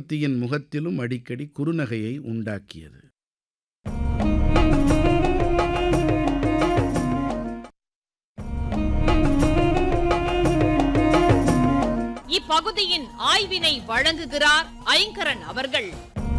சக்கரவர்த்தியின் முகத்திலும் அடிக்கடி குறுநகையை உண்டாக்கியது இப்பகுதியின் ஆய்வினை வழங்குகிறார் ஐங்கரன் அவர்கள்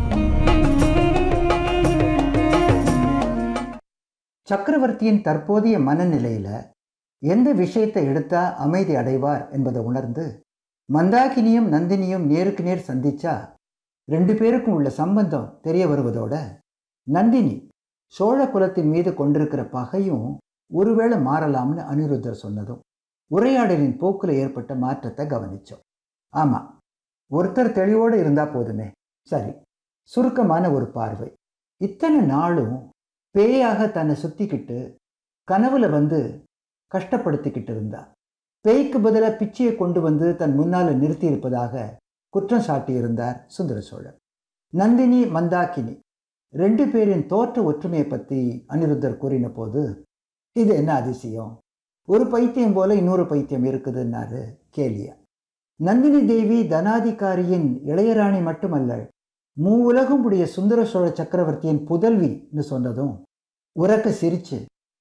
சக்கரவர்த்தியின் தற்போதைய மனநிலையில எந்த விஷயத்தை எடுத்தா அமைதி அடைவார் என்பதை உணர்ந்து மந்தாகினியும் நந்தினியும் நேருக்கு நேர் சந்திச்சா ரெண்டு பேருக்கும் உள்ள சம்பந்தம் தெரிய வருவதோட நந்தினி சோழ குலத்தின் மீது கொண்டிருக்கிற பகையும் ஒருவேளை மாறலாம்னு அனிருத்தர் சொன்னதும் உரையாடலின் போக்குல ஏற்பட்ட மாற்றத்தை கவனிச்சோம் ஆமா ஒருத்தர் தெளிவோடு இருந்தா போதுமே சரி சுருக்கமான ஒரு பார்வை இத்தனை நாளும் பேயாக தன்னை சுத்திக்கிட்டு கனவுல வந்து கஷ்டப்படுத்திக்கிட்டு இருந்தா பேய்க்கு பதிலாக பிச்சையை கொண்டு வந்து தன் முன்னால நிறுத்தி இருப்பதாக குற்றம் சாட்டியிருந்தார் சுந்தர சோழர் நந்தினி மந்தாக்கினி ரெண்டு பேரின் தோற்ற ஒற்றுமையை பற்றி அனிருத்தர் கூறின போது இது என்ன அதிசயம் ஒரு பைத்தியம் போல இன்னொரு பைத்தியம் இருக்குதுன்னாரு கேலியா நந்தினி தேவி தனாதிகாரியின் இளையராணி மட்டுமல்ல மூவுலகும் உடைய சுந்தர சோழ சக்கரவர்த்தியின் புதல்வின்னு சொன்னதும் உறக்க சிரிச்சு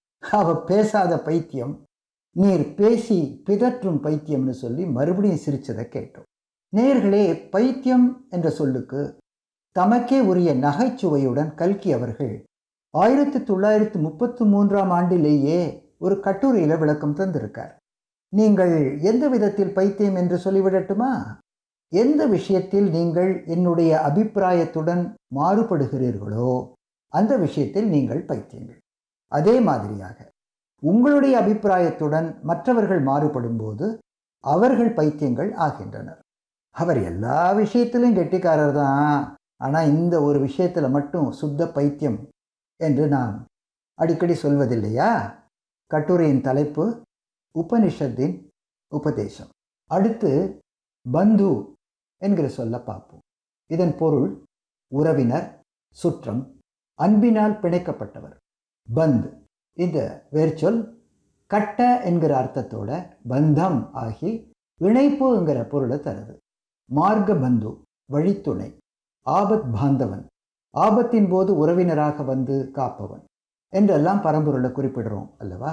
அவ பேசாத பைத்தியம் நீர் பேசி பிதற்றும் பைத்தியம்னு சொல்லி மறுபடியும் சிரிச்சதை கேட்டோம் நேர்களே பைத்தியம் என்ற சொல்லுக்கு தமக்கே உரிய நகைச்சுவையுடன் கல்கி அவர்கள் ஆயிரத்தி தொள்ளாயிரத்தி முப்பத்தி மூன்றாம் ஆண்டிலேயே ஒரு கட்டுரையில விளக்கம் தந்திருக்கார் நீங்கள் எந்த விதத்தில் பைத்தியம் என்று சொல்லிவிடட்டுமா எந்த விஷயத்தில் நீங்கள் என்னுடைய அபிப்பிராயத்துடன் மாறுபடுகிறீர்களோ அந்த விஷயத்தில் நீங்கள் பைத்தியங்கள் அதே மாதிரியாக உங்களுடைய அபிப்பிராயத்துடன் மற்றவர்கள் மாறுபடும் போது அவர்கள் பைத்தியங்கள் ஆகின்றனர் அவர் எல்லா விஷயத்திலும் கெட்டிக்காரர் தான் ஆனால் இந்த ஒரு விஷயத்தில் மட்டும் சுத்த பைத்தியம் என்று நாம் அடிக்கடி சொல்வதில்லையா கட்டுரையின் தலைப்பு உபனிஷத்தின் உபதேசம் அடுத்து பந்து என்கிற சொல்ல பார்ப்போம் இதன் பொருள் உறவினர் சுற்றம் அன்பினால் பிணைக்கப்பட்டவர் பந்த் இந்த வேர்ச்சொல் கட்ட என்கிற அர்த்தத்தோட பந்தம் ஆகி இணைப்புங்கிற பொருளை தருது மார்க்க பந்து வழித்துணை ஆபத் பாந்தவன் ஆபத்தின் போது உறவினராக வந்து காப்பவன் என்றெல்லாம் பரம்பொருளை குறிப்பிடுறோம் அல்லவா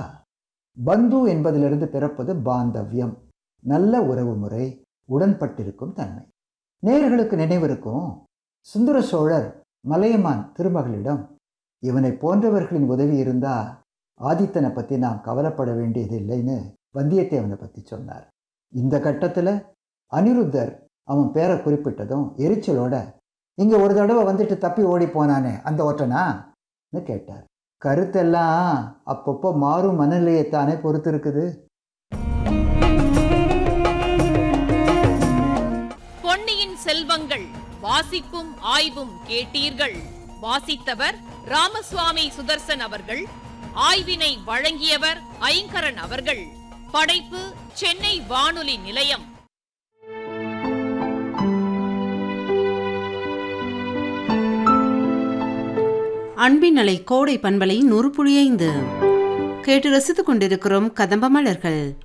பந்து என்பதிலிருந்து பிறப்பது பாந்தவ்யம் நல்ல உறவு முறை உடன்பட்டிருக்கும் தன்மை நேர்களுக்கு நினைவிருக்கும் சுந்தர சோழர் மலையமான் திருமகளிடம் இவனை போன்றவர்களின் உதவி இருந்தா ஆதித்தனை பற்றி நாம் கவலைப்பட வேண்டியதில்லைன்னு வந்தியத்தேவனை பற்றி சொன்னார் இந்த கட்டத்தில் அனிருத்தர் அவன் பேரை குறிப்பிட்டதும் எரிச்சலோட இங்கே ஒரு தடவை வந்துட்டு தப்பி ஓடி போனானே அந்த ஒற்றனான்னு கேட்டார் கருத்தெல்லாம் அப்பப்போ மாறும் மனநிலையைத்தானே பொறுத்து இருக்குது பொன்னியின் செல்வங்கள் வாசிப்பும் ஆய்வும் கேட்டீர்கள் வாசித்தவர் ராமசுவாமி சுதர்சன் அவர்கள் ஆய்வினை வழங்கியவர் ஐங்கரன் அவர்கள் படைப்பு சென்னை வானொலி நிலையம் அன்பின் அலை கோடை பண்பலை நூறு புள்ளி ஐந்து கேட்டு ரசித்துக் கொண்டிருக்கிறோம் கதம்ப மலர்கள்